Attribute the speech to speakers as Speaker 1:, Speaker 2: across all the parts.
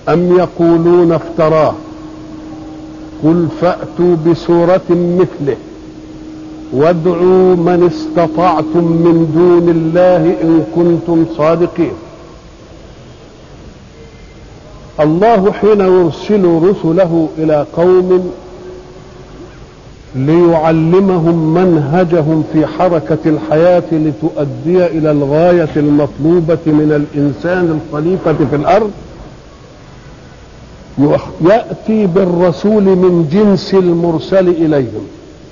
Speaker 1: أم يقولون افتراه قل فأتوا بسورة مثله وادعوا من استطعتم من دون الله إن كنتم صادقين الله حين يرسل رسله إلى قوم ليعلمهم منهجهم في حركة الحياة لتؤدي إلى الغاية المطلوبة من الإنسان الخليفة في الأرض يأتي بالرسول من جنس المرسل إليهم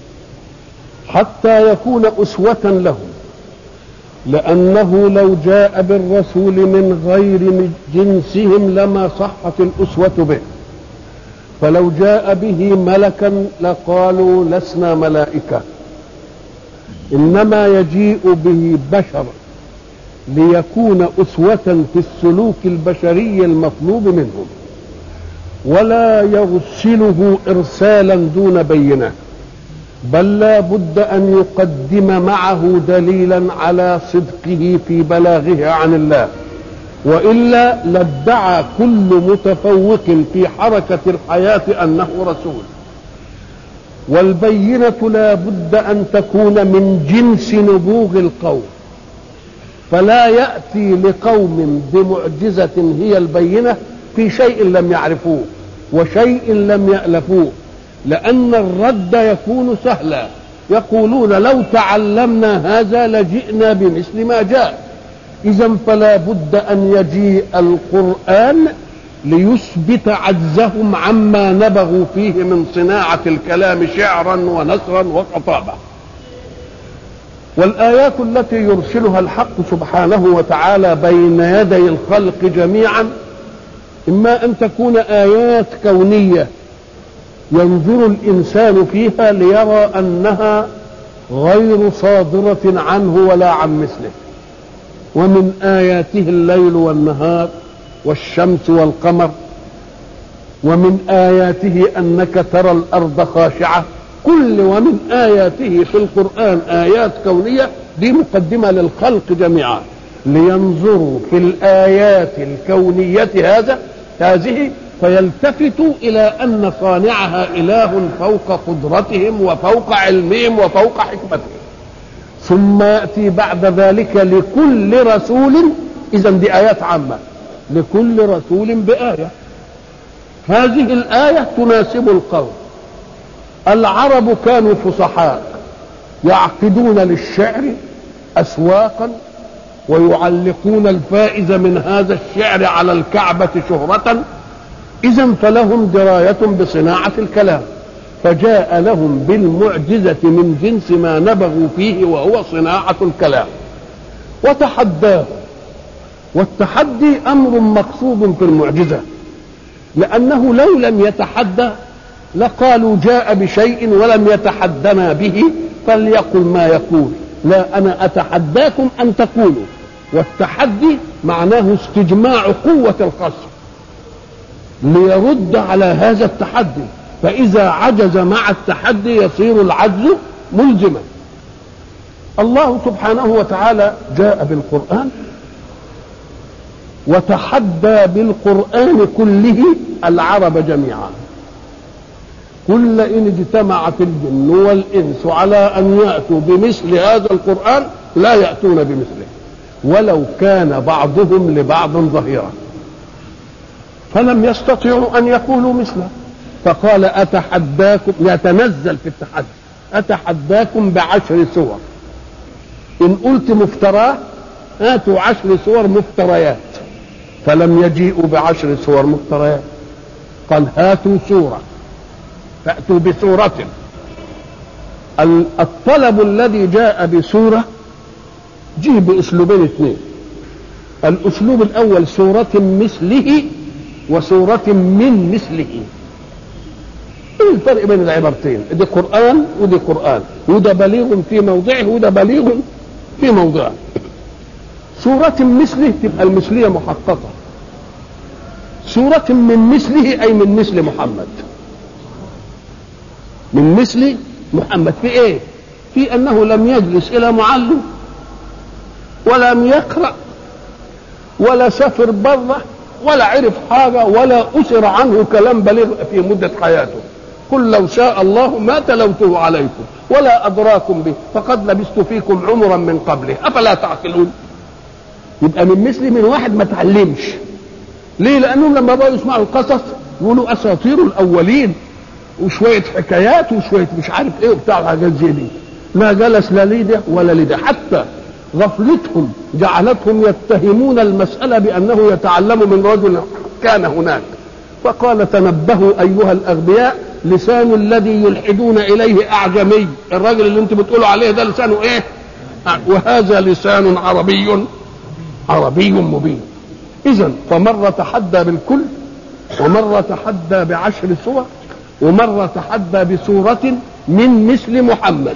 Speaker 1: حتى يكون أسوة لهم لأنه لو جاء بالرسول من غير جنسهم لما صحت الأسوة به فلو جاء به ملكا لقالوا لسنا ملائكة إنما يجيء به بشر ليكون أسوة في السلوك البشري المطلوب منهم ولا يرسله إرسالا دون بينه بل لا بد أن يقدم معه دليلا على صدقه في بلاغه عن الله والا لادعى كل متفوق في حركه الحياه انه رسول والبينه لا بد ان تكون من جنس نبوغ القوم فلا ياتي لقوم بمعجزه هي البينه في شيء لم يعرفوه وشيء لم يالفوه لان الرد يكون سهلا يقولون لو تعلمنا هذا لجئنا بمثل ما جاء إذا فلا بد أن يجيء القرآن ليثبت عجزهم عما نبغوا فيه من صناعة الكلام شعرا ونثرا وخطابة والآيات التي يرسلها الحق سبحانه وتعالى بين يدي الخلق جميعا إما أن تكون آيات كونية ينظر الإنسان فيها ليرى أنها غير صادرة عنه ولا عن مثله ومن آياته الليل والنهار والشمس والقمر ومن آياته أنك ترى الأرض خاشعة كل ومن آياته في القرآن آيات كونية دي مقدمة للخلق جميعا لينظروا في الآيات الكونية هذا هذه فيلتفتوا إلى أن صانعها إله فوق قدرتهم وفوق علمهم وفوق حكمتهم ثم ياتي بعد ذلك لكل رسول اذا دي ايات عامه لكل رسول بايه هذه الايه تناسب القول العرب كانوا فصحاء يعقدون للشعر اسواقا ويعلقون الفائز من هذا الشعر على الكعبه شهره اذا فلهم درايه بصناعه الكلام فجاء لهم بالمعجزة من جنس ما نبغوا فيه وهو صناعة الكلام وتحداه والتحدي أمر مقصود في المعجزة لأنه لو لم يتحدى لقالوا جاء بشيء ولم يتحدنا به فليقل ما يقول لا أنا أتحداكم أن تقولوا والتحدي معناه استجماع قوة الخصم ليرد على هذا التحدي فإذا عجز مع التحدي يصير العجز ملزما الله سبحانه وتعالى جاء بالقرآن وتحدى بالقرآن كله العرب جميعا قل إن اجتمعت الجن والإنس على أن يأتوا بمثل هذا القرآن لا يأتون بمثله ولو كان بعضهم لبعض ظهيرا فلم يستطيعوا أن يقولوا مثله فقال أتحداكم يتنزل في التحدي أتحداكم بعشر سور إن قلت مفتراه هاتوا عشر سور مفتريات فلم يجيئوا بعشر سور مفتريات قال هاتوا سورة فأتوا بسورة الطلب الذي جاء بسورة جه بأسلوبين اثنين الأسلوب الأول سورة مثله وسورة من مثله ايه الفرق بين العبارتين دي قرآن ودي قرآن وده بليغ في موضعه وده بليغ في موضعه سورة مثله تبقى المثلية محققة سورة من مثله أي من مثل محمد من مثل محمد في ايه في انه لم يجلس الى معلم ولم يقرأ ولا سافر بره ولا عرف حاجة ولا أسر عنه كلام بليغ في مدة حياته قل لو شاء الله ما تلوته عليكم ولا أدراكم به فقد لبست فيكم عمرا من قبله أفلا تعقلون يبقى من مثل من واحد ما تعلمش ليه لأنهم لما بقوا يسمعوا القصص يقولوا أساطير الأولين وشوية حكايات وشوية مش عارف إيه وبتاع حاجات زي دي ما جلس لا لده ولا لده حتى غفلتهم جعلتهم يتهمون المسألة بأنه يتعلم من رجل كان هناك فقال تنبهوا أيها الأغبياء لسان الذي يلحدون إليه أعجمي الراجل اللي انت بتقولوا عليه ده لسانه إيه وهذا لسان عربي عربي مبين إذا فمرة تحدى بالكل ومرة تحدى بعشر سور ومرة تحدى بسورة من مثل محمد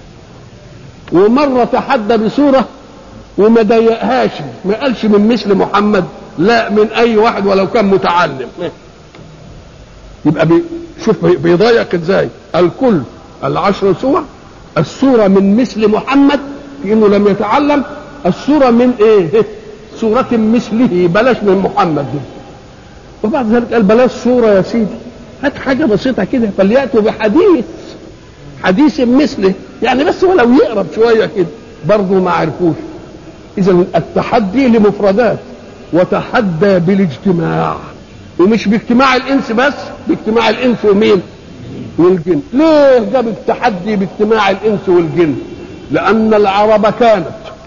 Speaker 1: ومرة تحدى بسورة وما ضيقهاش ما قالش من مثل محمد لا من أي واحد ولو كان متعلم يبقى بي شوف بيضيق ازاي الكل العشر سور السورة من مثل محمد في انه لم يتعلم السورة من ايه سورة مثله بلاش من محمد دي وبعد ذلك قال بلاش سورة يا سيدي هات حاجة بسيطة كده فليأتوا بحديث حديث مثله يعني بس ولو يقرب شوية كده برضه ما عرفوش إذا التحدي لمفردات وتحدى بالاجتماع ومش باجتماع الإنس بس باجتماع الإنس ومين؟ والجن ليه جاب التحدي باجتماع الإنس والجن؟ لأن العرب كانت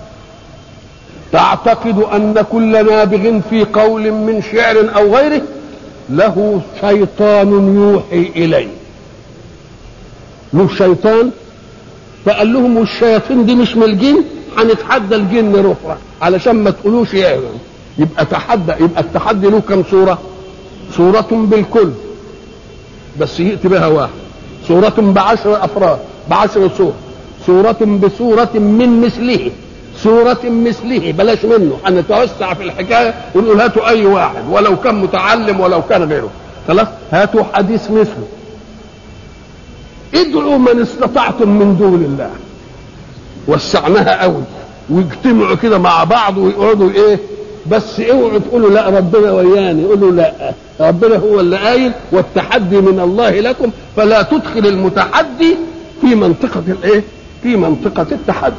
Speaker 1: تعتقد أن كل نابغ في قول من شعر أو غيره له شيطان يوحي إليه له شيطان فقال لهم والشياطين دي مش من الجن هنتحدى الجن رفرة علشان ما تقولوش يا يبقى تحدى يبقى التحدي له كم صورة صورة بالكل بس يأتي بها واحد صورة بعشر أفراد بعشر صور صورة بصورة من مثله صورة مثله بلاش منه هنتوسع في الحكاية ونقول هاتوا أي واحد ولو كان متعلم ولو كان غيره خلاص هاتوا حديث مثله ادعوا من استطعتم من دون الله وسعناها قوي ويجتمعوا كده مع بعض ويقعدوا ايه بس اوعوا تقولوا لا ربنا وياني قولوا لا ربنا هو اللي قايل والتحدي من الله لكم فلا تدخل المتحدي في منطقة الايه في منطقة التحدي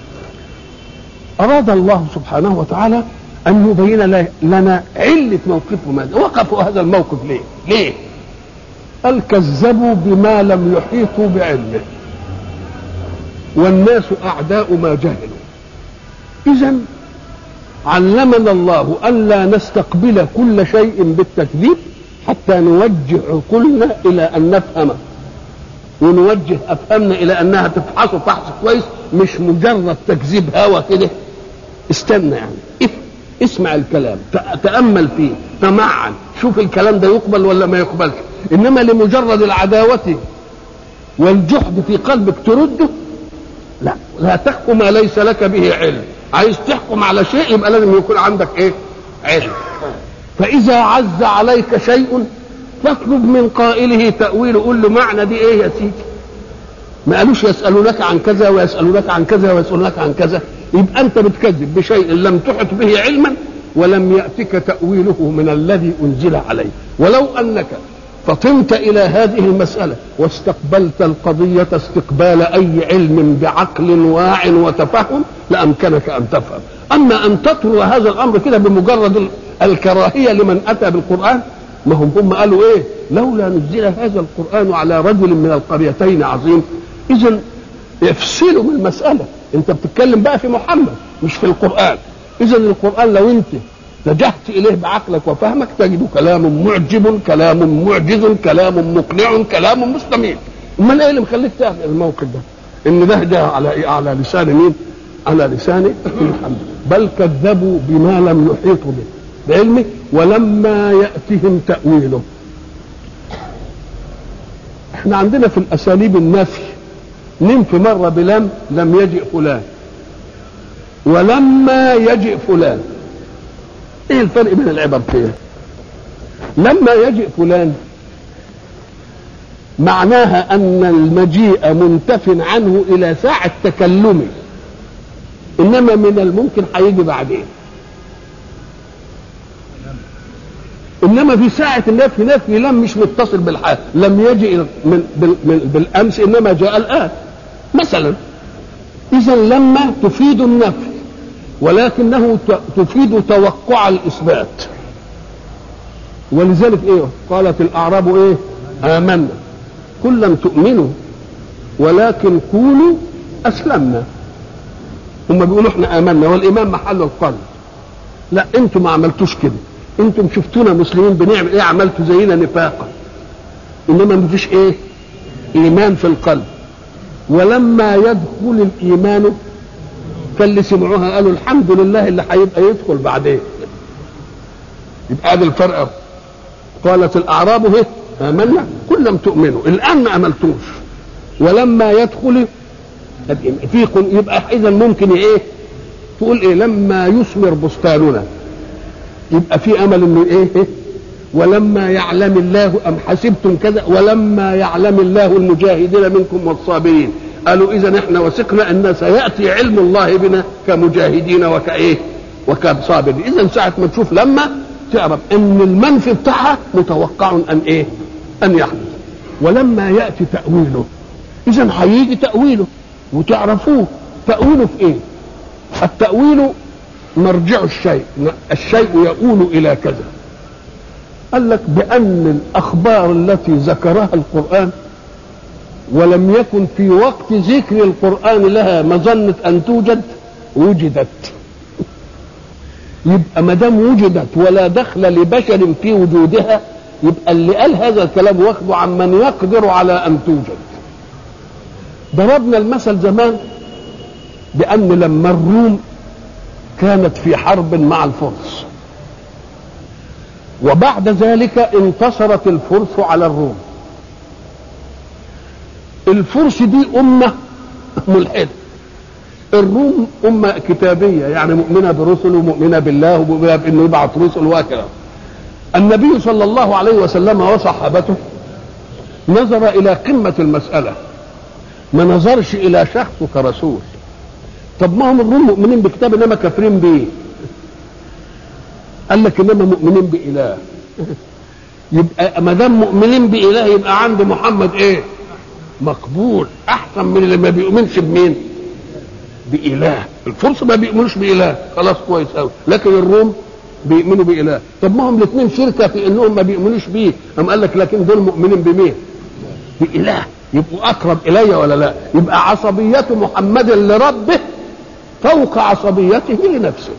Speaker 1: أراد الله سبحانه وتعالى أن يبين لنا علة موقفه ماذا وقفوا هذا الموقف ليه ليه قال كذبوا بما لم يحيطوا بعلمه والناس أعداء ما جهلوا إذا علمنا الله ألا نستقبل كل شيء بالتكذيب حتى نوجه عقولنا إلى أن نفهم ونوجه أفهمنا إلى أنها تفحص فحص كويس مش مجرد تكذيب هوى كده استنى يعني اسمع الكلام تأمل فيه تمعن شوف الكلام ده يقبل ولا ما يقبلش إنما لمجرد العداوة والجحد في قلبك ترده لا لا تحكم ما ليس لك به علم عايز تحكم على شيء يبقى لازم يكون عندك ايه علم فاذا عز عليك شيء فاطلب من قائله تاويله قول له معنى دي ايه يا سيدي ما قالوش يسالونك عن كذا ويسالونك عن كذا ويسالونك عن كذا يبقى انت بتكذب بشيء لم تحط به علما ولم ياتك تاويله من الذي انزل عليه ولو انك فطنت الى هذه المساله واستقبلت القضيه استقبال اي علم بعقل واع وتفهم لامكنك ان تفهم اما ان تطوي هذا الامر كده بمجرد الكراهيه لمن اتى بالقران ما هم هم قالوا ايه لولا نزل هذا القران على رجل من القريتين عظيم اذا افصلوا من المساله انت بتتكلم بقى في محمد مش في القران اذا القران لو انت اتجهت اليه بعقلك وفهمك تجد كلام معجب كلام معجز كلام مقنع كلام مستميت امال ايه اللي مخليك تعمل الموقف ده ان ده جاء على إيه؟ على لسان مين على لسان محمد بل كذبوا بما لم يحيطوا به بعلمه ولما ياتهم تاويله احنا عندنا في الاساليب النفي ننفي مره بلم لم يجئ فلان ولما يجئ فلان ايه الفرق بين العبارتين لما يجئ فلان معناها ان المجيء منتف عنه الى ساعة تكلمه انما من الممكن هيجي بعدين انما في ساعه النفي نفي لم مش متصل بالحال لم يجي من بال- من- بالامس انما جاء الان مثلا اذا لما تفيد النفي ولكنه ت- تفيد توقع الاثبات ولذلك ايه قالت الاعراب ايه امنا قل لم تؤمنوا ولكن قولوا اسلمنا هم بيقولوا احنا امنا والايمان محل القلب لا انتم ما عملتوش كده انتم شفتونا مسلمين بنعمل ايه عملتوا زينا نفاقا انما ما فيش ايه ايمان في القلب ولما يدخل الايمان فاللي سمعوها قالوا الحمد لله اللي هيبقى يدخل بعدين يبقى هذا الفرق أهو. قالت الاعراب ايه امنا كل لم تؤمنوا الان ما امنتوش ولما يدخل الإيمان. في قل- يبقى اذا ممكن ايه تقول ايه لما يثمر بستاننا يبقى في امل انه ايه, إيه؟ ولما يعلم الله ام حسبتم كذا ولما يعلم الله المجاهدين منكم والصابرين قالوا اذا احنا وثقنا ان سياتي علم الله بنا كمجاهدين وكايه وكصابرين اذا ساعه ما تشوف لما تعرف ان المنفي بتاعها متوقع ان ايه ان يحدث ولما ياتي تاويله اذا هيجي تاويله وتعرفوه تاويله في ايه التاويل مرجع الشيء الشيء يؤول الى كذا قال لك بان الاخبار التي ذكرها القران ولم يكن في وقت ذكر القران لها مظنه ان توجد وجدت يبقى ما دام وجدت ولا دخل لبشر في وجودها يبقى اللي قال هذا الكلام واخده عن من يقدر على ان توجد ضربنا المثل زمان بان لما الروم كانت في حرب مع الفرس وبعد ذلك انتصرت الفرس على الروم الفرس دي أمة ملحدة الروم أمة كتابية يعني مؤمنة برسل ومؤمنة بالله ومؤمنة بأنه يبعث رسل وهكذا النبي صلى الله عليه وسلم وصحابته نظر إلى قمة المسألة ما نظرش إلى شخصه كرسول طب ما هم الروم مؤمنين بكتاب انما كافرين بيه قال لك انما مؤمنين باله يبقى ما دام مؤمنين باله يبقى عند محمد ايه مقبول احسن من اللي ما بيؤمنش بمين باله الفرس ما بيؤمنوش باله خلاص كويس قوي لكن الروم بيؤمنوا باله طب ما هم الاثنين شركه في انهم ما بيؤمنوش بيه قام قال لك لكن دول مؤمنين بمين باله يبقوا اقرب الي ولا لا يبقى عصبيه محمد لربه فوق عصبيته لنفسه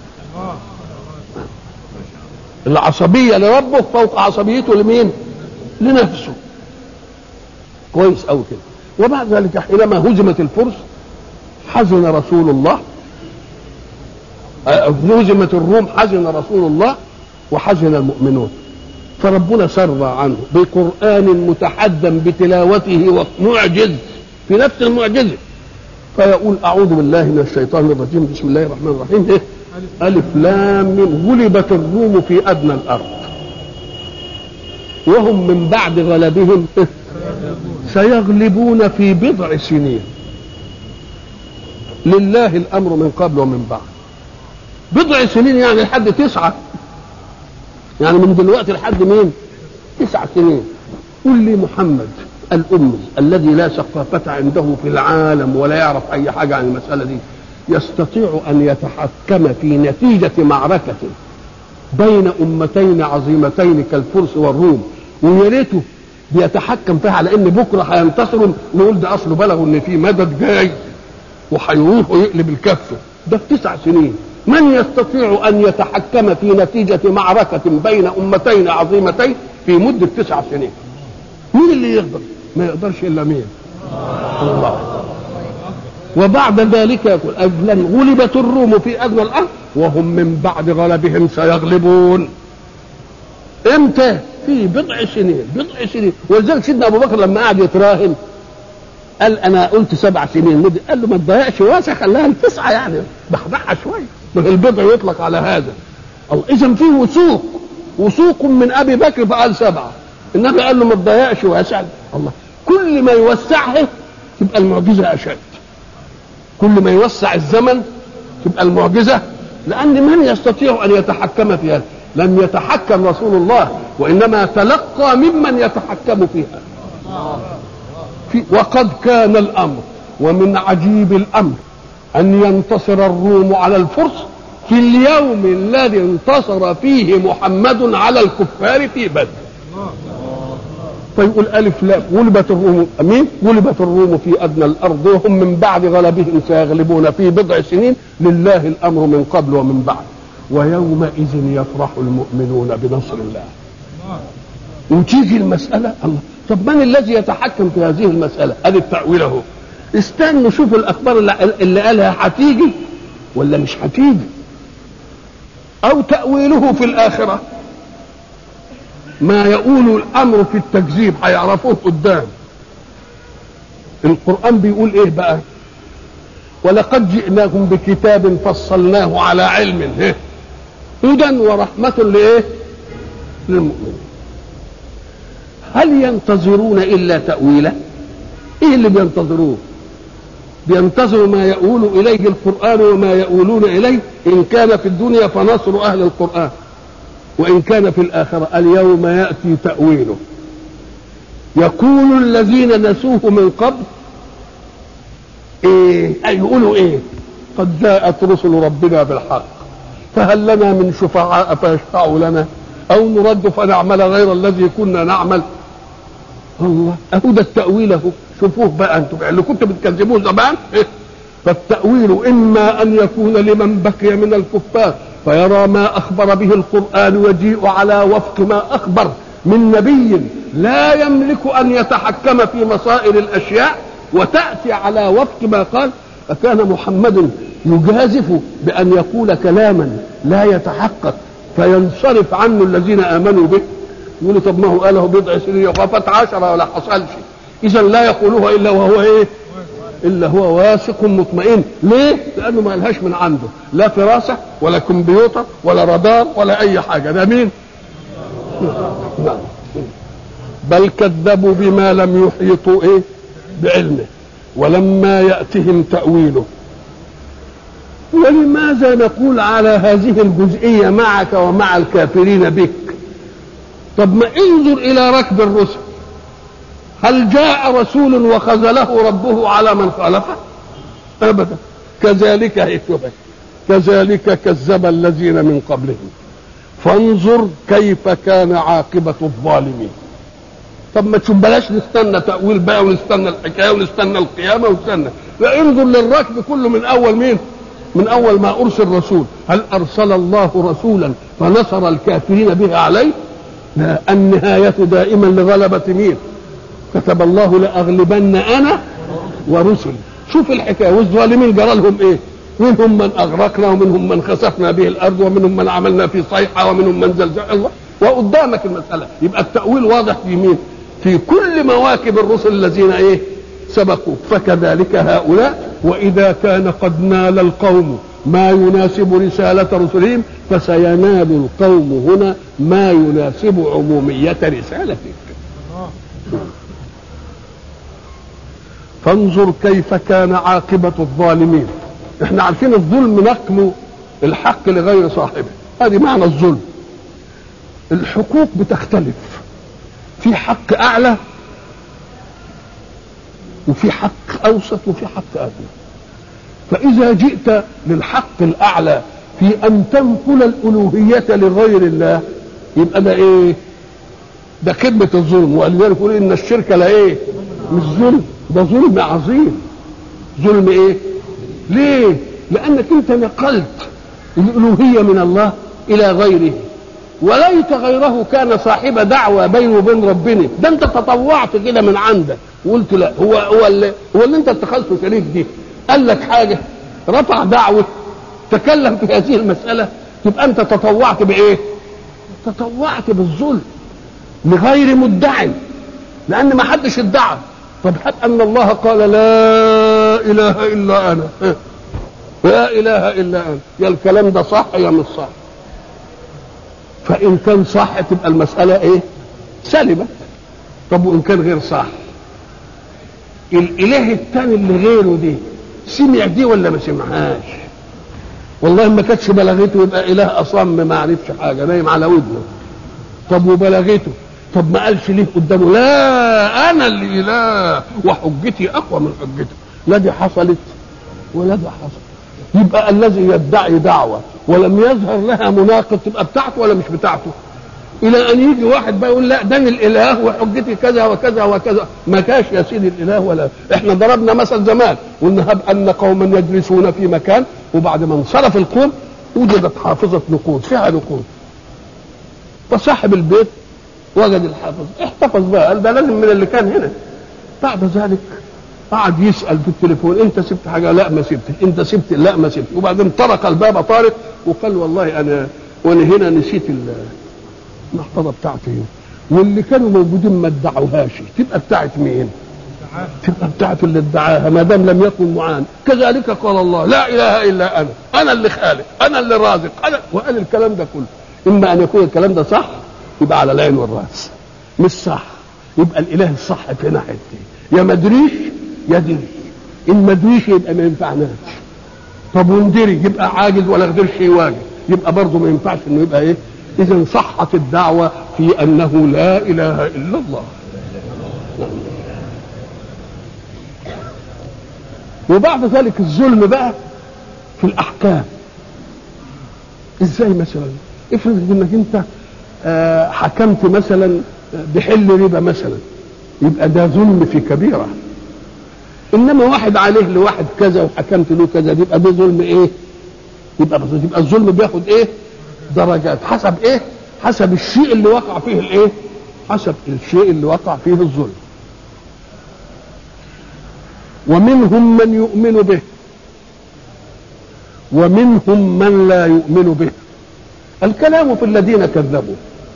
Speaker 1: العصبيه لربه فوق عصبيته لمين لنفسه كويس قوي كده وبعد ذلك حينما هزمت الفرس حزن رسول الله هزمت الروم حزن رسول الله وحزن المؤمنون فربنا سر عنه بقرآن متحدى بتلاوته ومعجز في نفس المعجزة فيقول أعوذ بالله من الشيطان الرجيم بسم الله الرحمن الرحيم إيه؟ ألف لام ميم غلبت الروم في أدنى الأرض وهم من بعد غلبهم إيه؟ سيغلبون في بضع سنين لله الأمر من قبل ومن بعد بضع سنين يعني لحد تسعة يعني من دلوقتي لحد مين تسع سنين قل لي محمد الأمي الذي لا ثقافة عنده في العالم ولا يعرف أي حاجة عن المسألة دي يستطيع أن يتحكم في نتيجة معركة بين أمتين عظيمتين كالفرس والروم ويا ريته بيتحكم فيها على ان بكره هينتصروا نقول ده اصله بلغوا ان في مدد جاي وهيروح ويقلب الكفه ده في تسع سنين من يستطيع ان يتحكم في نتيجه معركه بين امتين عظيمتين في مده تسع سنين مين اللي يقدر ما يقدرش الا مين الله وبعد ذلك يقول أجلا غلبت الروم في أدنى الأرض وهم من بعد غلبهم سيغلبون امتى في بضع سنين بضع سنين ولذلك سيدنا ابو بكر لما قعد يتراهن قال انا قلت سبع سنين مدة. قال له ما تضيعش واسع خليها التسعه يعني بحبحها شويه ما هي البضع يطلق على هذا الله اذا في وثوق وثوق من ابي بكر فقال سبعه النبي قال له ما تضيعش واسع الله كل ما يوسعها تبقى المعجزه اشد كل ما يوسع الزمن تبقى المعجزه لان من يستطيع ان يتحكم في هذا لم يتحكم رسول الله وانما تلقى ممن يتحكم فيها في وقد كان الامر ومن عجيب الامر ان ينتصر الروم على الفرس في اليوم الذي انتصر فيه محمد على الكفار في بدر فيقول ألف لا غلبت الروم مين؟ غلبت الروم في أدنى الأرض وهم من بعد غلبهم سيغلبون في بضع سنين لله الأمر من قبل ومن بعد ويومئذ يفرح المؤمنون بنصر الله وتيجي المسألة الله طب من الذي يتحكم في هذه المسألة؟ أدي التأويل أهو استنوا شوفوا الأخبار اللي, اللي قالها هتيجي ولا مش هتيجي أو تأويله في الآخرة ما يقول الامر في التكذيب هيعرفوه قدام القران بيقول ايه بقى ولقد جئناكم بكتاب فصلناه على علم هدى ورحمة لإيه؟ للمؤمنين. هل ينتظرون إلا تأويله؟ إيه اللي بينتظروه؟ بينتظروا ما يؤول إليه القرآن وما يؤولون إليه إن كان في الدنيا فنصر أهل القرآن وإن كان في الآخرة اليوم يأتي تأويله يقول الذين نسوه من قبل إيه أي يقولوا إيه قد جاءت رسل ربنا بالحق فهل لنا من شفعاء فيشفعوا لنا أو نرد فنعمل غير الذي كنا نعمل الله أهو ده التأويل أهو شوفوه بقى أنتم اللي كنتوا بتكذبوه زمان إيه؟ فالتأويل إما أن يكون لمن بقي من الكفار فيرى ما أخبر به القرآن ويجيء على وفق ما أخبر من نبي لا يملك أن يتحكم في مصائر الأشياء وتأتي على وفق ما قال فكان محمد يجازف بأن يقول كلاما لا يتحقق فينصرف عنه الذين آمنوا به يقولوا طب ما هو قاله بضع سنين وقفت عشرة ولا حصلش إذا لا يقولها إلا وهو إيه الا هو واثق مطمئن ليه لانه ما لهاش من عنده لا فراسه ولا كمبيوتر ولا رادار ولا اي حاجه ده مين بل كذبوا بما لم يحيطوا ايه بعلمه ولما ياتهم تاويله ولماذا نقول على هذه الجزئيه معك ومع الكافرين بك طب ما انظر الى ركب الرسل هل جاء رسول وخذله ربه على من خالفه ابدا كذلك هيكتبك كذلك كذب الذين من قبلهم فانظر كيف كان عاقبة الظالمين طب ما تشوف بلاش نستنى تأويل بقى ونستنى الحكاية ونستنى القيامة ونستنى لا انظر للركب كله من أول مين من أول ما أرسل رسول هل أرسل الله رسولا فنصر الكافرين به عليه لا النهاية دائما لغلبة مين كتب الله لأغلبن أنا ورسلي شوف الحكاية والظالمين جرى لهم إيه منهم من أغرقنا ومنهم من خسفنا به الأرض ومنهم من عملنا في صيحة ومنهم من زلزل الله وقدامك المسألة يبقى التأويل واضح في مين في كل مواكب الرسل الذين إيه سبقوا فكذلك هؤلاء وإذا كان قد نال القوم ما يناسب رسالة رسلهم فسينال القوم هنا ما يناسب عمومية رسالتك فانظر كيف كان عاقبة الظالمين احنا عارفين الظلم نقل الحق لغير صاحبه هذه معنى الظلم الحقوق بتختلف في حق اعلى وفي حق اوسط وفي حق ادنى فاذا جئت للحق الاعلى في ان تنقل الالوهيه لغير الله يبقى ده ايه ده كلمه الظلم ولذلك يقول ان الشرك لا ايه مش ظلم ده ظلم عظيم ظلم ايه ليه لانك انت نقلت الالوهيه من الله الى غيره وليت غيره كان صاحب دعوه بينه وبين ربنا ده انت تطوعت كده من عندك وقلت لا هو هو اللي هو اللي انت اتخذته شريك دي قال لك حاجه رفع دعوه تكلم في هذه المساله تبقى انت تطوعت بايه تطوعت بالظلم لغير مدع لان ما حدش ادعى طب هب ان الله قال لا اله الا انا لا اله الا انا يا الكلام ده صح يا مش صح فان كان صح تبقى المساله ايه سلمت طب وان كان غير صح الاله الثاني اللي غيره دي سمع دي ولا ما سمعهاش والله ما كانتش بلغته يبقى اله اصم ما عرفش حاجه نايم على ودنه طب وبلغته طب ما قالش ليه قدامه لا انا اللي اله وحجتي اقوى من حجته لا دي حصلت ولا ده حصل يبقى الذي يدعي دعوه ولم يظهر لها مناقض تبقى بتاعته ولا مش بتاعته الى ان يجي واحد بقى يقول لا ده الاله وحجتي كذا وكذا وكذا ما كاش يا سيدي الاله ولا احنا ضربنا مثل زمان قلنا هب ان قوما يجلسون في مكان وبعد ما انصرف القوم وجدت حافظه نقود فيها نقود فصاحب البيت وجد الحافظ احتفظ بقى قال ده لازم من اللي كان هنا بعد ذلك قعد يسال في التليفون انت سبت حاجه لا ما سبتش انت سبت لا ما سبت وبعدين طرق الباب طارق وقال والله انا وانا هنا نسيت المحفظه بتاعتي واللي كانوا موجودين ما ادعوهاش تبقى بتاعت مين؟ تبقى بتاعت اللي ادعاها ما دام لم يكن معان كذلك قال الله لا اله الا انا انا اللي خالق انا اللي رازق انا وقال الكلام ده كله اما ان يكون الكلام ده صح يبقى على العين والراس مش صح يبقى الاله الصح في ناحيتين يا مدريش يا دري ان مدريش يبقى ما ينفعناش طب وندري يبقى عاجز ولا قدرش يواجه يبقى برضه ما ينفعش انه يبقى ايه اذا صحت الدعوه في انه لا اله الا الله وبعد ذلك الظلم بقى في الاحكام ازاي مثلا افرض انك انت آه، حكمت مثلا بحل ربا مثلا يبقى ده ظلم في كبيره انما واحد عليه لواحد كذا وحكمت له كذا يبقى ده ظلم ايه يبقى يبقى الظلم بياخد ايه درجات حسب ايه حسب الشيء اللي وقع فيه الايه حسب الشيء اللي وقع فيه الظلم ومنهم من يؤمن به ومنهم من لا يؤمن به الكلام في الذين كذبوا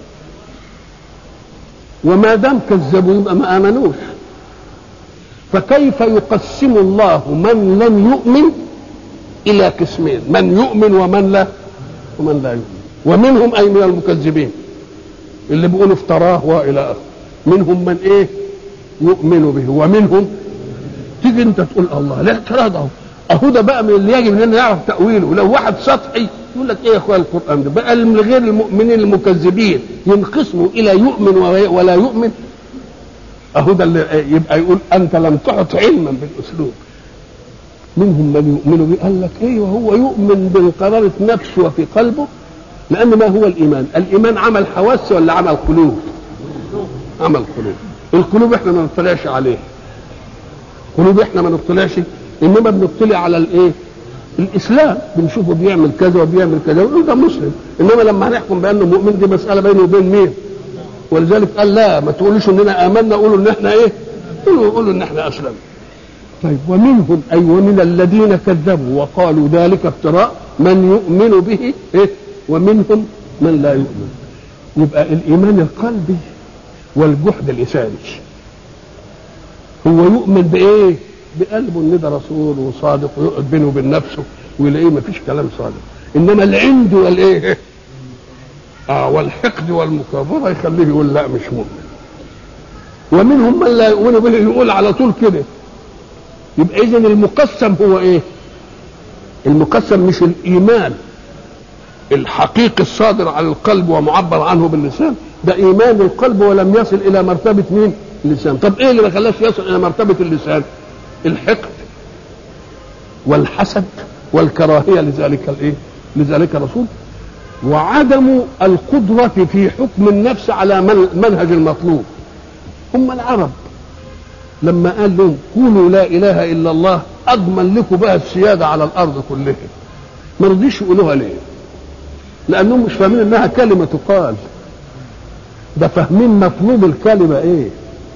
Speaker 1: وما دام كذبوا يبقى ما امنوش فكيف يقسم الله من لم يؤمن الى قسمين من يؤمن ومن لا ومن لا يؤمن ومنهم اي من المكذبين اللي بيقولوا افتراه والى اخره منهم من ايه يؤمن به ومنهم تيجي انت تقول الله لا اعتراض اهو اهو ده بقى من اللي يجب اننا نعرف تاويله لو واحد سطحي يقول لك ايه يا اخويا القران ده بقى من غير المؤمنين المكذبين ينقسموا الى يؤمن ولا يؤمن اهو ده اللي يبقى يقول انت لم تحط علما بالاسلوب منهم من يؤمن به قال لك ايه وهو يؤمن بانقرارة نفسه وفي قلبه لان ما هو الايمان الايمان عمل حواس ولا عمل قلوب عمل قلوب القلوب احنا ما نطلعش عليه قلوب احنا ما نطلعش انما بنطلع على الايه الاسلام بنشوفه بيعمل كذا وبيعمل كذا ونقول ده مسلم انما لما هنحكم بانه مؤمن دي مساله بينه وبين مين ولذلك قال لا ما تقولوش اننا امنا قولوا ان احنا ايه قولوا قولوا ان احنا اسلمنا طيب ومنهم اي ومن الذين كذبوا وقالوا ذلك افتراء من يؤمن به إيه؟ ومنهم من لا يؤمن يبقى الايمان القلبي والجحد اللساني هو يؤمن بايه بقلبه ان ده رسول وصادق ويقعد بينه وبين نفسه ويلاقيه ما فيش كلام صادق انما العند والايه اه والحقد والمكابره يخليه يقول لا مش مؤمن ومنهم من لا يؤمن به يقول على طول كده يبقى اذا المقسم هو ايه المقسم مش الايمان الحقيقي الصادر على القلب ومعبر عنه باللسان ده ايمان القلب ولم يصل الى مرتبه مين اللسان طب ايه اللي ما خلاش يصل الى مرتبه اللسان الحقد والحسد والكراهيه لذلك الايه لذلك الرسول وعدم القدرة في حكم النفس على منهج المطلوب هم العرب لما قال لهم قولوا لا اله الا الله اضمن لكم بقى السياده على الارض كلها ما رضيش يقولوها ليه لانهم مش فاهمين انها كلمه تقال ده فاهمين مطلوب الكلمه ايه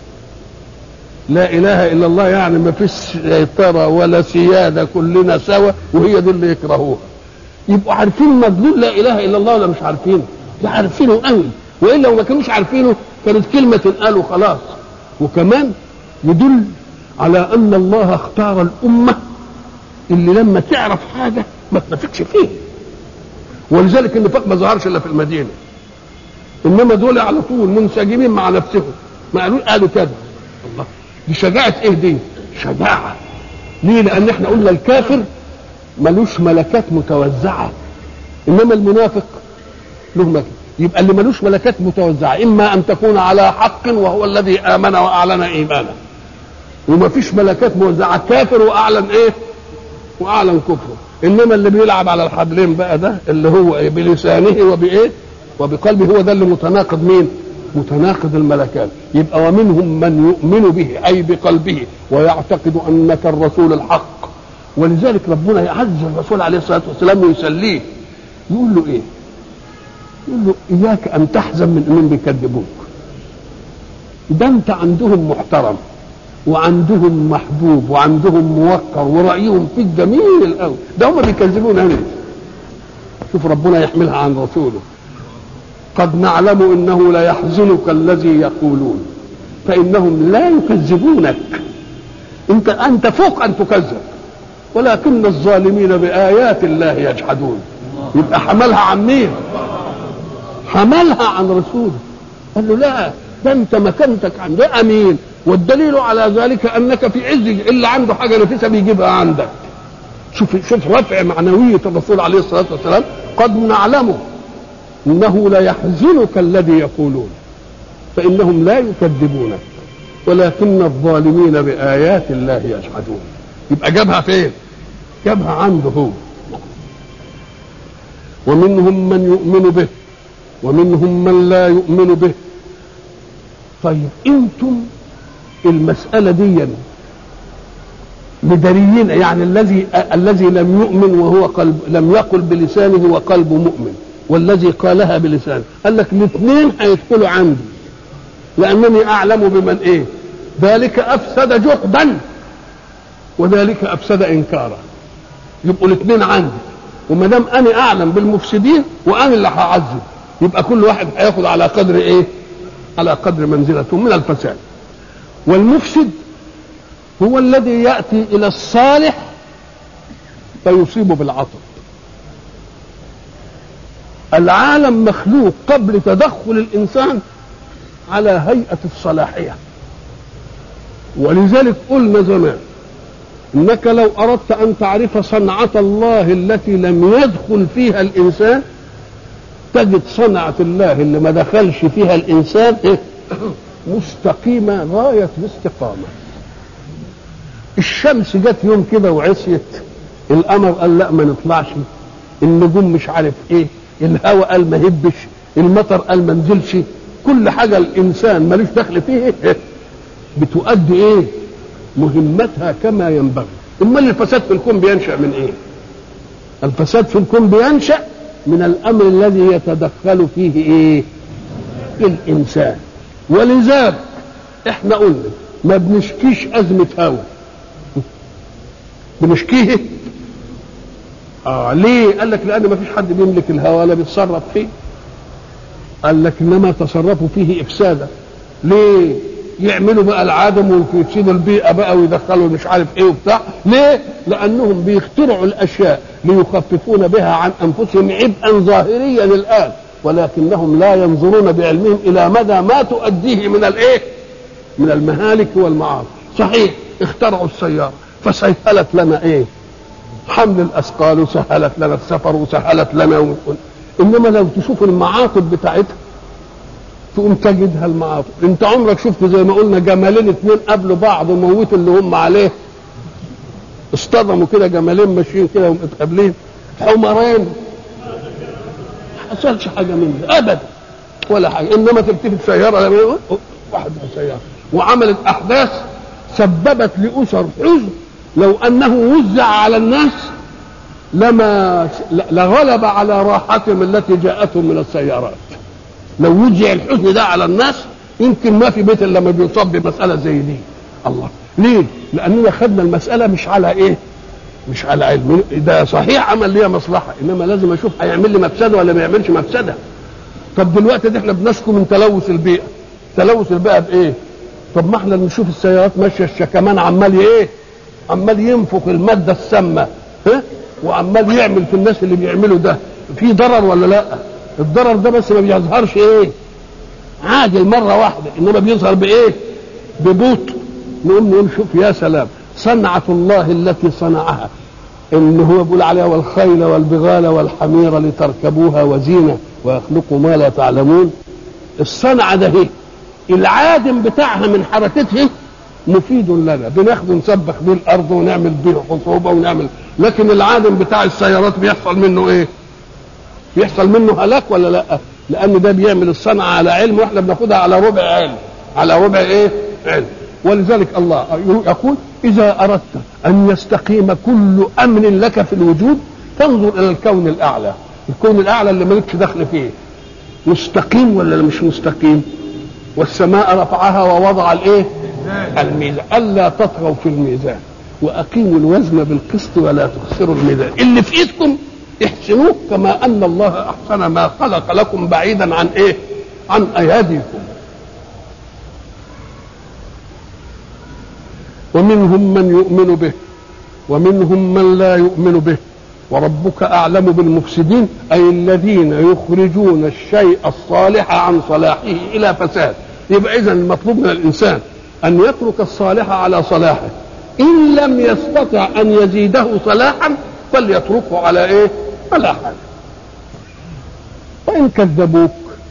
Speaker 1: لا اله الا الله يعني ما فيش سيطره ولا سياده كلنا سوا وهي دي اللي يكرهوها يبقوا عارفين مدلول لا اله الا الله ولا مش عارفينه ده عارفينه قوي والا لو ما كانوش عارفينه كانت كلمه تنقال وخلاص وكمان يدل على ان الله اختار الامه اللي لما تعرف حاجه ما تنافقش فيه ولذلك النفاق ما ظهرش الا في المدينه انما دول على طول منسجمين مع نفسهم ما قالوا قالوا كذا الله دي شجاعه ايه دي شجاعه ليه لان احنا قلنا الكافر ملوش ملكات متوزعه انما المنافق له ملكات يبقى اللي ملوش ملكات متوزعه اما ان تكون على حق وهو الذي امن واعلن ايمانه وما فيش ملكات موزعه كافر واعلن ايه واعلن كفره انما اللي بيلعب على الحبلين بقى ده اللي هو إيه بلسانه وبايه وبقلبه هو ده اللي متناقض مين متناقض الملكات يبقى ومنهم من يؤمن به اي بقلبه ويعتقد انك الرسول الحق ولذلك ربنا يعز الرسول عليه الصلاه والسلام ويسليه يقول له ايه يقول له اياك ان تحزن من انهم بيكذبوك ده انت عندهم محترم وعندهم محبوب وعندهم موقر ورايهم فيك جميل قوي ده هم بيكذبون انت شوف ربنا يحملها عن رسوله قد نعلم انه ليحزنك الذي يقولون فانهم لا يكذبونك انت انت فوق ان تكذب ولكن الظالمين بايات الله يجحدون يبقى حملها عن مين حملها عن رسوله قال له لا ده انت مكانتك عند امين والدليل على ذلك انك في عز اللي عنده حاجه نفيسه بيجيبها عندك شوف شوف رفع معنويه الرسول عليه الصلاه والسلام قد نعلمه انه ليحزنك الذي يقولون فانهم لا يكذبونك ولكن الظالمين بايات الله يجحدون يبقى جابها فين جابها عنده هو ومنهم من يؤمن به ومنهم من لا يؤمن به طيب انتم المسألة دي مدريين يعني الذي الذي لم يؤمن وهو قلب لم يقل بلسانه وقلبه مؤمن والذي قالها بلسانه قال لك الاثنين هيدخلوا عندي لأنني أعلم بمن إيه ذلك أفسد جحدا وذلك أفسد إنكارا يبقوا الاثنين عندي وما دام أنا أعلم بالمفسدين وأنا اللي هعذب يبقى كل واحد هياخد على قدر إيه على قدر منزلته من الفساد والمفسد هو الذي ياتي الى الصالح فيصيبه بالعطب العالم مخلوق قبل تدخل الانسان على هيئه الصلاحيه ولذلك قلنا زمان انك لو اردت ان تعرف صنعه الله التي لم يدخل فيها الانسان تجد صنعه الله اللي ما دخلش فيها الانسان إيه؟ مستقيمة غاية الاستقامة الشمس جت يوم كده وعصيت القمر قال لا ما نطلعش النجوم مش عارف ايه الهواء قال ما هبش المطر قال ما نزلش كل حاجة الإنسان ملوش دخل فيه إيه؟ بتؤدي إيه مهمتها كما ينبغي امال الفساد في الكون بينشأ من إيه الفساد في الكون بينشأ من الأمر الذي يتدخل فيه إيه الإنسان ولذلك احنا قلنا ما بنشكيش أزمة هوا بنشكيه اه ليه قال لك لان ما فيش حد بيملك الهواء ولا بيتصرف فيه قال لك انما تصرفوا فيه افسادا ليه يعملوا بقى العدم ويفسدوا البيئه بقى ويدخلوا مش عارف ايه وبتاع ليه لانهم بيخترعوا الاشياء ليخففون بها عن انفسهم عبئا ظاهريا الان ولكنهم لا ينظرون بعلمهم الى مدى ما تؤديه من الايه من المهالك والمعاصي صحيح اخترعوا السياره فسهلت لنا ايه حمل الاثقال وسهلت لنا السفر وسهلت لنا و... انما لو تشوف المعاقب بتاعتها تقوم تجدها المعاقب انت عمرك شفت زي ما قلنا جمالين اتنين قبلوا بعض وموتوا اللي هم عليه اصطدموا كده جمالين ماشيين كده ومتقابلين حمرين حصلش حاجه من ده ابدا ولا حاجه انما تلتفت سياره واحد سياره وعملت احداث سببت لاسر حزن لو انه وزع على الناس لما لغلب على راحتهم التي جاءتهم من السيارات لو وزع الحزن ده على الناس يمكن ما في بيت الا لما بيصاب بمساله زي دي الله ليه لاننا خدنا المساله مش على ايه مش على علم ده صحيح عمل ليا مصلحه انما لازم اشوف هيعمل لي مفسده ولا ما يعملش مفسده طب دلوقتي ده احنا بنشكو من تلوث البيئه تلوث البيئه بايه طب ما احنا بنشوف السيارات ماشيه الشكمان عمال ايه عمال ينفخ الماده السامه ها وعمال يعمل في الناس اللي بيعملوا ده في ضرر ولا لا الضرر ده بس ما بيظهرش ايه عاجل مره واحده انما بيظهر بايه ببطء نقوم نقول شوف يا سلام صنعة الله التي صنعها ان هو بيقول عليها والخيل والبغال والحمير لتركبوها وزينه ويخلق ما لا تعلمون الصنعه ده هي العادم بتاعها من حركته مفيد لنا بناخده نسبخ بيه الارض ونعمل بيه خصوبه ونعمل لكن العادم بتاع السيارات بيحصل منه ايه؟ بيحصل منه هلاك ولا لا؟ لان ده بيعمل الصنعه على علم واحنا بناخدها على ربع علم على ربع ايه؟ علم ولذلك الله يقول اذا اردت ان يستقيم كل امر لك في الوجود فانظر الى الكون الاعلى الكون الاعلى اللي مالكش دخل فيه مستقيم ولا مش مستقيم والسماء رفعها ووضع الايه الميزان الا تطغوا في الميزان واقيموا الوزن بالقسط ولا تخسروا الميزان اللي في ايدكم احسنوه كما ان الله احسن ما خلق لكم بعيدا عن ايه عن اياديكم ومنهم من يؤمن به ومنهم من لا يؤمن به وربك اعلم بالمفسدين اي الذين يخرجون الشيء الصالح عن صلاحه الى فساد يبقى اذا المطلوب من الانسان ان يترك الصالح على صلاحه ان لم يستطع ان يزيده صلاحا فليتركه على ايه على حاله وان كذبوك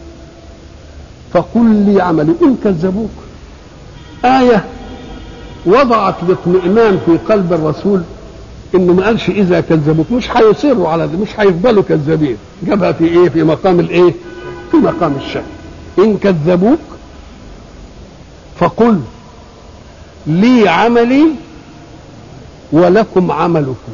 Speaker 1: فقل لي عملي ان كذبوك ايه وضعت الاطمئنان في قلب الرسول انه ما قالش اذا كذبوك مش هيصروا على ده مش هيفضلوا كذابين جابها في ايه في مقام الايه في مقام الشك ان كذبوك فقل لي عملي ولكم عملكم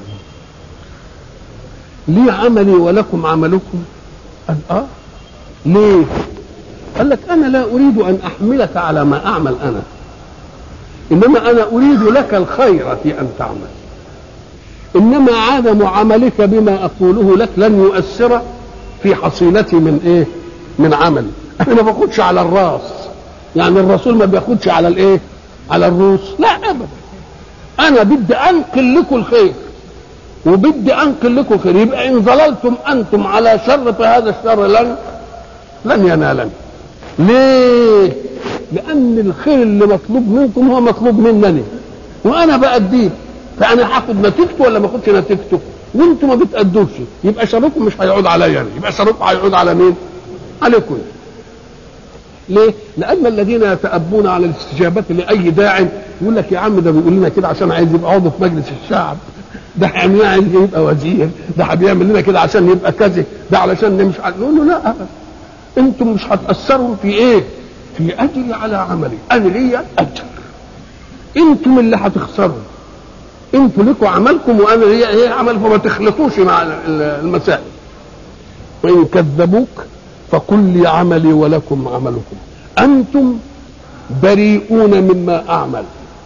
Speaker 1: لي عملي ولكم عملكم قال اه ليه قال لك انا لا اريد ان احملك على ما اعمل انا انما انا اريد لك الخير في ان تعمل انما عدم عملك بما اقوله لك لن يؤثر في حصيلتي من ايه من عمل انا ما باخدش على الراس يعني الرسول ما بياخدش على الايه على الروس لا ابدا انا بدي انقل لكم الخير وبدي انقل لكم الخير يبقى ان ظللتم انتم على شر فهذا الشر لن لن ينالني ليه لان الخير اللي مطلوب منكم هو مطلوب منني وانا باديه فانا هاخد نتيجته ولا ما اخدش نتيجته وانتم ما بتادوش يبقى شركم مش هيعود عليا يعني. يبقى شركم هيعود على مين عليكم ليه؟ لأن الذين يتأبون على الاستجابة لأي داع يقول لك يا عم ده بيقول لنا كده عشان عايز يبقى عضو في مجلس الشعب ده هيعمل عايز يبقى وزير ده بيعمل لنا كده عشان يبقى كذا ده علشان مش نقول له لا أبدا انتم مش هتأثروا في ايه؟ في أجري على عملي أنا ليا أجر انتم اللي هتخسروا انتوا لكم عملكم وانا ليا ايه عمل فما تخلطوش مع المسائل وان كذبوك فقل لي عملي ولكم عملكم انتم بريئون مما اعمل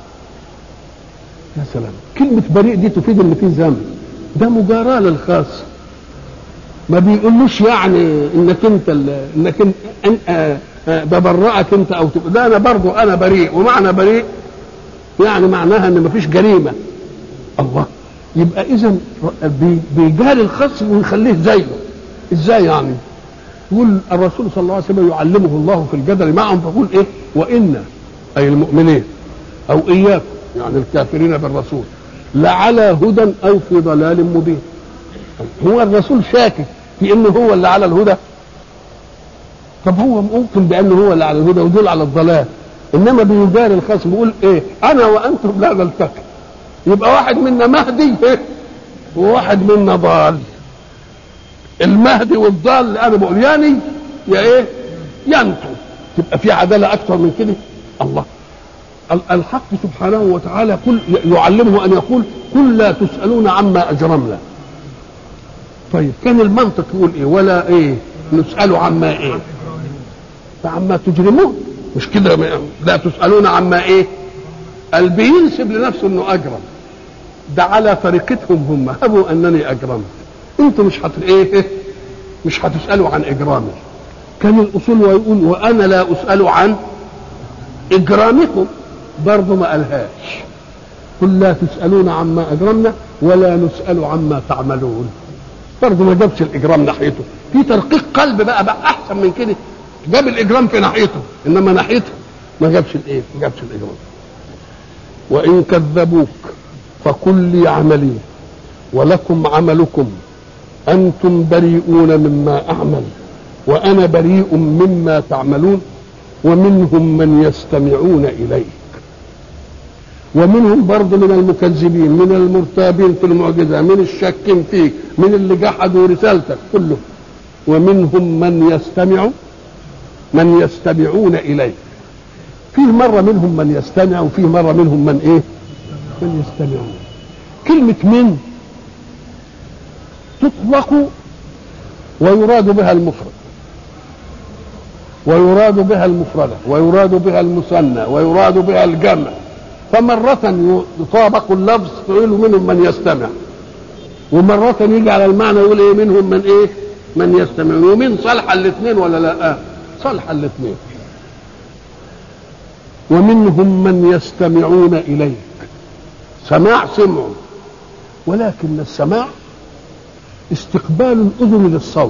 Speaker 1: يا سلام كلمة بريء دي تفيد ان في ذنب ده مجاراة للخاص ما بيقولوش يعني انك انت انك انت ببرأك انت او تبقى ده انا برضه انا بريء ومعنى بريء يعني معناها ان مفيش جريمه الله يبقى اذا بيجاري الخصم ويخليه زيه ازاي يعني يقول الرسول صلى الله عليه وسلم يعلمه الله في الجدل معهم فيقول ايه وان اي المؤمنين او اياكم يعني الكافرين بالرسول لعلى هدى او في ضلال مبين هو الرسول شاكك في انه هو اللي على الهدى طب هو ممكن بانه هو اللي على الهدى ودول على الضلال انما بيجاري الخصم بيقول ايه انا وانتم لا نلتقي يبقى واحد منا مهدي وواحد منا ضال المهدي والضال اللي انا بقول يعني يا ايه ينتو تبقى في عداله اكثر من كده الله الحق سبحانه وتعالى كل يعلمه ان يقول قل لا تسالون عما اجرمنا طيب كان المنطق يقول ايه ولا ايه نسال عما ايه فعما تجرمون مش كده لا تسالون عما ايه قال بينسب لنفسه انه اجرم ده على طريقتهم هم هبوا انني اجرمت انتم مش هت ايه مش هتسالوا عن اجرامي كان الاصول ويقول وانا لا اسال عن اجرامكم برضه ما قالهاش قل لا تسالون عما اجرمنا ولا نسال عما تعملون برضه ما جابش الاجرام ناحيته في ترقيق قلب بقى بقى احسن من كده جاب الاجرام في ناحيته انما ناحيته ما جابش الايه ما جابش الاجرام وان كذبوك فقل لي عملي ولكم عملكم أنتم بريئون مما أعمل وأنا بريء مما تعملون ومنهم من يستمعون إليك ومنهم برضه من المكذبين من المرتابين في المعجزة من الشاكين فيك من اللي جحدوا رسالتك كله ومنهم من يستمع من يستمعون إليك فيه مرة منهم من يستمع وفيه مرة منهم من إيه من يستمعون كلمة من تطلق ويراد بها المفرد ويراد بها المفردة ويراد بها المثنى ويراد بها الجمع فمرة يطابق اللفظ تقول منهم من يستمع ومرة يجي على المعنى يقول ايه منهم من ايه من يستمع ومن صالحة الاثنين ولا لا آه. صالحة الاثنين ومنهم من يستمعون إليك سماع سمع ولكن السماع استقبال الأذن للصوت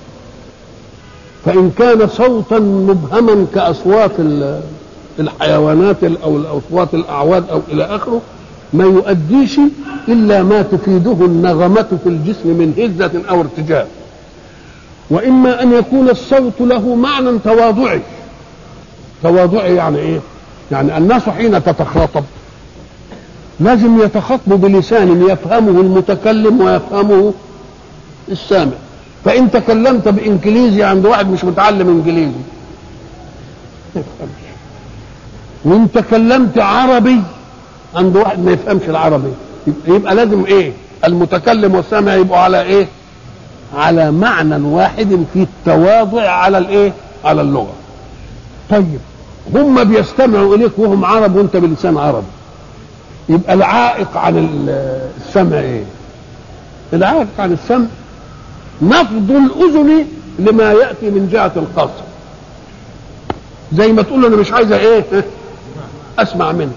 Speaker 1: فإن كان صوتا مبهما كأصوات الحيوانات أو الأصوات الأعواد أو إلى آخره ما يؤديش إلا ما تفيده النغمة في الجسم من هزة أو ارتجاف وإما أن يكون الصوت له معنى تواضعي تواضعي يعني إيه؟ يعني الناس حين تتخاطب لازم يتخاطبوا بلسان يفهمه المتكلم ويفهمه السامع فإن تكلمت بإنجليزي عند واحد مش متعلم إنجليزي ما يفهمش وإن تكلمت عربي عند واحد ما يفهمش العربي يبقى لازم إيه المتكلم والسامع يبقوا على إيه على معنى واحد في التواضع على الإيه على اللغة طيب هم بيستمعوا إليك وهم عرب وأنت بلسان عربي يبقى العائق عن السمع إيه العائق عن السمع نفض الاذن لما ياتي من جهه القصر زي ما تقول له انا مش عايزه ايه اسمع منك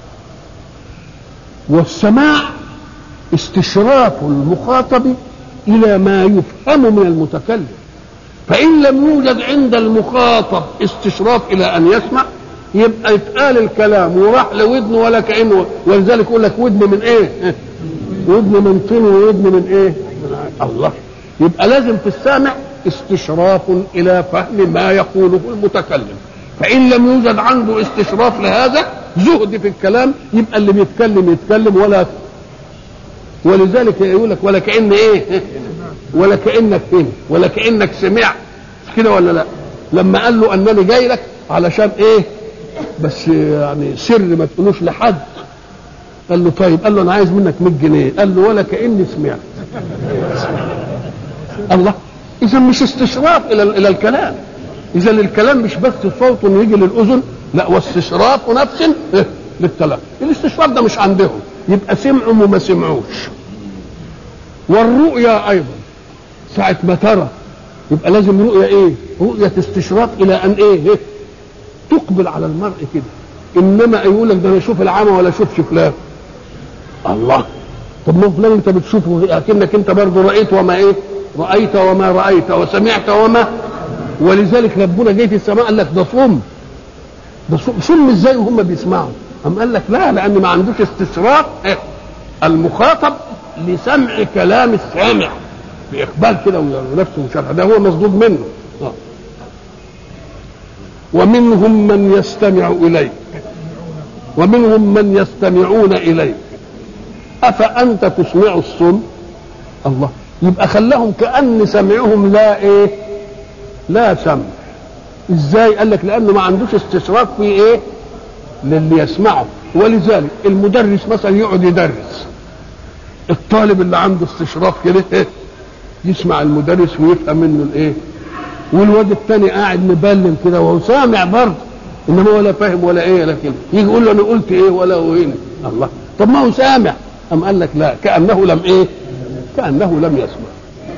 Speaker 1: والسماع استشراف المخاطب الى ما يفهم من المتكلم فان لم يوجد عند المخاطب استشراف الى ان يسمع يبقى يتقال الكلام وراح لودنه ولا كانه ولذلك يقول لك ودن من ايه؟ ودن من طين وودن من ايه؟ من الله يبقى لازم في السامع استشراف الى فهم ما يقوله المتكلم فان لم يوجد عنده استشراف لهذا زهد في الكلام يبقى اللي بيتكلم يتكلم ولا ولذلك يقول لك ولا كان ايه ولا كانك فين ولا كانك سمعت مش كده ولا لا لما قال له انني جاي لك علشان ايه بس يعني سر ما تقولوش لحد قال له طيب قال له انا عايز منك 100 جنيه قال له ولا كاني سمعت الله اذا مش استشراف الى الى الكلام اذا الكلام مش بس صوت يجي للاذن لا واستشراف نفس للكلام الاستشراف ده مش عندهم يبقى سمعوا وما سمعوش والرؤيا ايضا ساعة ما ترى يبقى لازم رؤية ايه رؤية استشراف الى ان ايه, إيه؟ تقبل على المرء كده انما يقول لك ده انا اشوف العمى ولا اشوفش فلان الله طب ما فلان انت بتشوفه اكنك انت برضه رايت وما ايه رايت وما رايت وسمعت وما ولذلك ربنا جه في السماء قال لك ده صم ده صم, صم ازاي وهم بيسمعوا أم قال لك لا لأن ما عندوش استشراف إيه؟ المخاطب لسمع كلام السامع بإقبال كده ونفسه مشرح ده هو مصدود منه آه. ومنهم من يستمع إليك ومنهم من يستمعون إليك أفأنت تسمع الصم الله يبقى خلاهم كأن سمعهم لا إيه لا سمع ازاي قال لك لانه ما عندوش استشراف في ايه للي يسمعه ولذلك المدرس مثلا يقعد يدرس الطالب اللي عنده استشراف كده إيه؟ يسمع المدرس ويفهم منه الايه والواد الثاني قاعد مبلم كده وهو سامع برضه انما ولا فاهم ولا ايه ولا كلمه يجي يقول له انا قلت ايه ولا هو هنا الله طب ما هو سامع ام قال لك لا كانه لم ايه كانه لم يسمع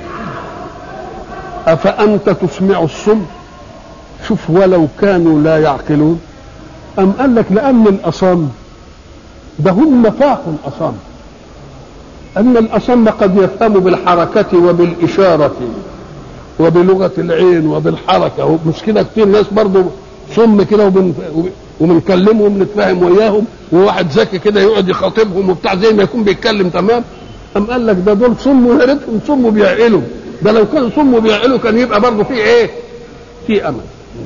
Speaker 1: افانت تسمع الصم شوف ولو كانوا لا يعقلون أم قال لك لأن الأصم ده هم فاقوا الأصم أن الأصم قد يفهم بالحركة وبالإشارة وبلغة العين وبالحركة مش كده كتير ناس برضو صم كده وبن وبنكلمهم نتفاهم وياهم وواحد ذكي كده يقعد يخاطبهم وبتاع زي ما يكون بيتكلم تمام أم قال لك ده دول صموا يا ريتهم صموا بيعقلوا ده لو كانوا صموا بيعقلوا كان يبقى برضه في ايه؟ في امل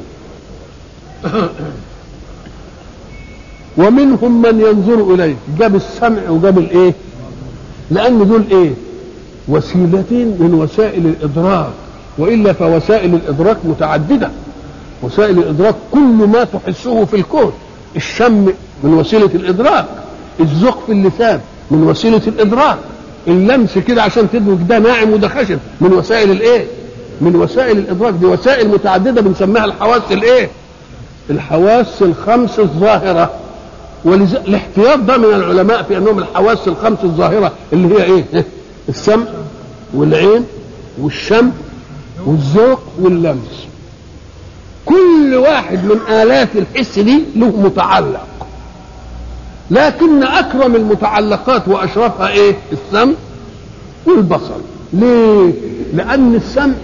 Speaker 1: ومنهم من ينظر اليك جاب السمع وجاب الايه؟ لان دول ايه؟ وسيلتين من وسائل الادراك والا فوسائل الادراك متعدده وسائل الادراك كل ما تحسه في الكون الشم من وسيله الادراك الذوق في اللسان من وسيله الادراك اللمس كده عشان تدرك ده ناعم وده خشن من وسائل الايه من وسائل الادراك دي وسائل متعدده بنسميها الحواس الايه الحواس الخمس الظاهره والاحتياط ده من العلماء في انهم الحواس الخمس الظاهره اللي هي ايه السمع والعين والشم والذوق واللمس كل واحد من آلات الحس دي له متعلق لكن أكرم المتعلقات وأشرفها إيه؟ السمع والبصر ليه؟ لأن السمع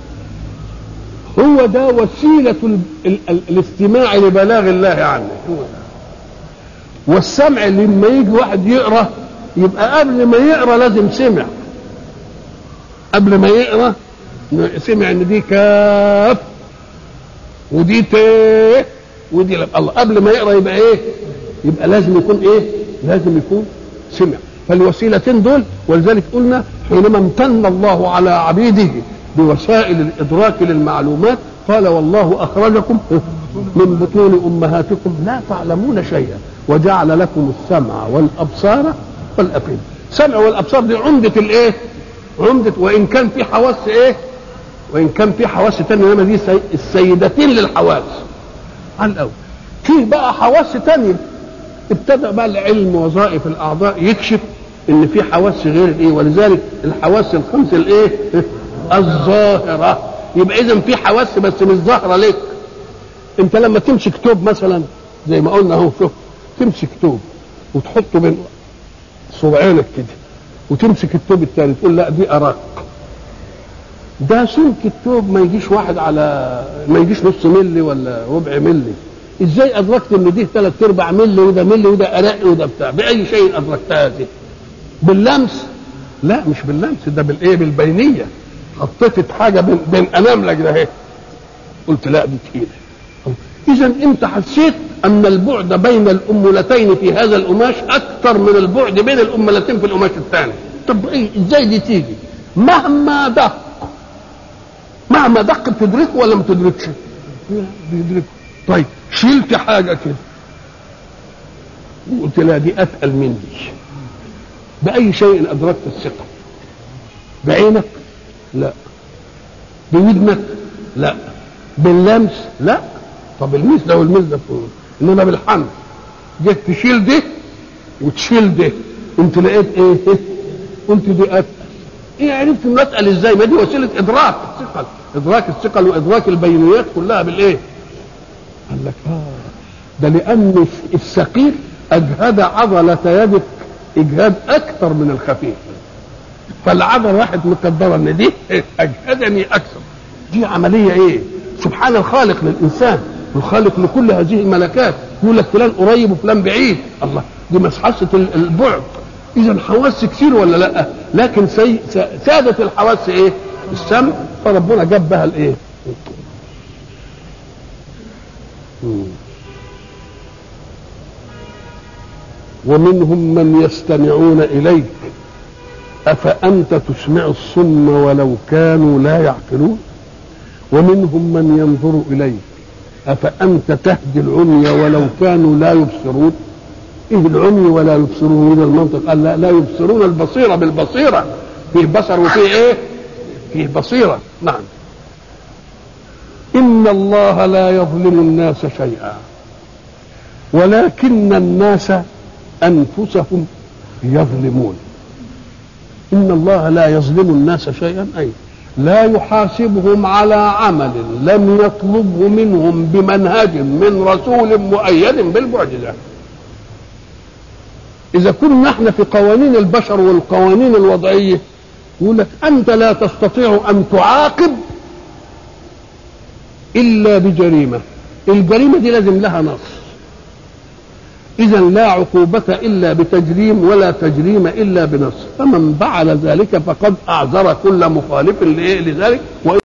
Speaker 1: هو ده وسيلة ال ال ال الاستماع لبلاغ الله عنه هو ده. والسمع لما يجي واحد يقرأ يبقى قبل ما يقرأ لازم سمع قبل ما يقرأ سمع ان دي كاف ودي ت ودي لب. الله قبل ما يقرا يبقى ايه يبقى لازم يكون ايه لازم يكون سمع فالوسيلتين دول ولذلك قلنا حينما امتن الله على عبيده بوسائل الادراك للمعلومات قال والله اخرجكم من بطون امهاتكم لا تعلمون شيئا وجعل لكم السمع والابصار والافئده السمع والابصار دي عمده الايه عمده وان كان في حواس ايه وان كان في حواس تانية انما دي سي... السيدتين للحواس على الاول في بقى حواس تانية ابتدى بقى العلم وظائف الاعضاء يكشف ان في حواس غير الايه ولذلك الحواس الخمس الايه الظاهره يبقى اذا في حواس بس مش ظاهره لك انت لما تمسك توب مثلا زي ما قلنا اهو شوف تمسك توب وتحطه بين صبعينك كده وتمسك التوب الثاني تقول لا دي اراك ده سمك التوب ما يجيش واحد على ما يجيش نص ملي ولا ربع ملي ازاي ادركت ان دي ثلاث ارباع ملي وده ملي وده ارق وده بتاع باي شيء ادركتها دي باللمس لا مش باللمس ده بالايه بالبينيه حطيت حاجه بين, بين اناملك ده اهي قلت لا دي تقيله اذا انت حسيت ان البعد بين الامولتين في هذا القماش اكثر من البعد بين الامولتين في القماش الثاني طب ايه ازاي دي تيجي مهما دق مهما دق بتدركه ولا ما تدركش بيدركه طيب شلت حاجه كده وقلت لا دي اتقل مني باي شيء ادركت الثقه بعينك لا بودنك لا باللمس لا طب الميس ده والميس ده فوق انما بالحمل جيت تشيل ده وتشيل ده انت لقيت ايه قلت دي اتقل ايه عرفت انه اتقل ازاي ما دي وسيله ادراك الثقل ادراك الثقل وادراك البينيات كلها بالايه قال لك اه ده لان الثقيل اجهد عضله يدك اجهاد اكثر من الخفيف فالعضله راحت مقدره ان دي اجهدني اكثر دي عمليه ايه سبحان الخالق للانسان الخالق لكل هذه الملكات يقول لك فلان قريب وفلان بعيد الله دي مسحسه البعد اذا حواس كتير ولا لا لكن سي... سادة الحواس ايه السمع فربنا جاب بها الايه ومنهم من يستمعون اليك افانت تسمع الصم ولو كانوا لا يعقلون ومنهم من ينظر اليك افانت تهدي العمي ولو كانوا لا يبصرون ايه العمي ولا يبصرون هنا المنطق قال لا, لا يبصرون البصيرة بالبصيرة فيه بصر وفيه ايه فيه بصيرة نعم إن الله لا يظلم الناس شيئا ولكن الناس أنفسهم يظلمون إن الله لا يظلم الناس شيئا أي لا يحاسبهم على عمل لم يطلبه منهم بمنهج من رسول مؤيد بالمعجزه إذا كنا احنا في قوانين البشر والقوانين الوضعية يقول لك أنت لا تستطيع أن تعاقب إلا بجريمة الجريمة دي لازم لها نص إذا لا عقوبة إلا بتجريم ولا تجريم إلا بنص فمن فعل ذلك فقد أعذر كل مخالف لذلك